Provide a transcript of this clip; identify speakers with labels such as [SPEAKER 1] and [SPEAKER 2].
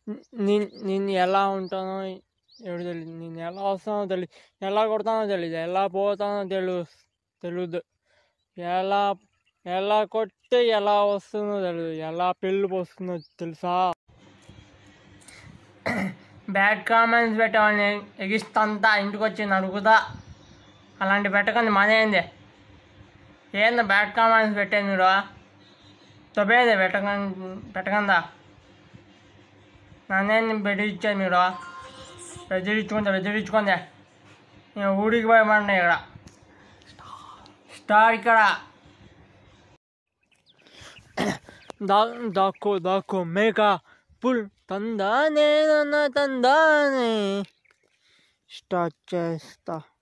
[SPEAKER 1] నేను నేను ఎలా ఉంటానో ఎవడు తెలియదు నేను ఎలా వస్తానో తెలియదు ఎలా కొడతానో తెలియదు ఎలా పోతానో తెలు తెలియదు ఎలా ఎలా కొట్టి ఎలా వస్తుందో తెలియదు ఎలా పెళ్ళి పోస్తుందో తెలుసా బ్యాడ్ కామెంట్స్ పెట్టేవాడిని ఎగిస్తంతా ఇంటికి వచ్చి నడుగుతా అలాంటి పెట్టకండి మనేంది ఏంది బ్యాడ్ కామెంట్స్ పెట్టేది మీరు తొబేది పెట్టకండి పెట్టకందా నన్నేంది బెదిరించేది మీరు బెదిరించుకుందా బెదిరించుకుందే నేను ఊరికి పోయమండి ఇక్కడ స్టార్ ఇక్కడ దా దాక్కో దాక్కో మేక పుల్ తందానే నన్న తందానే స్టార్ట్ చేస్తా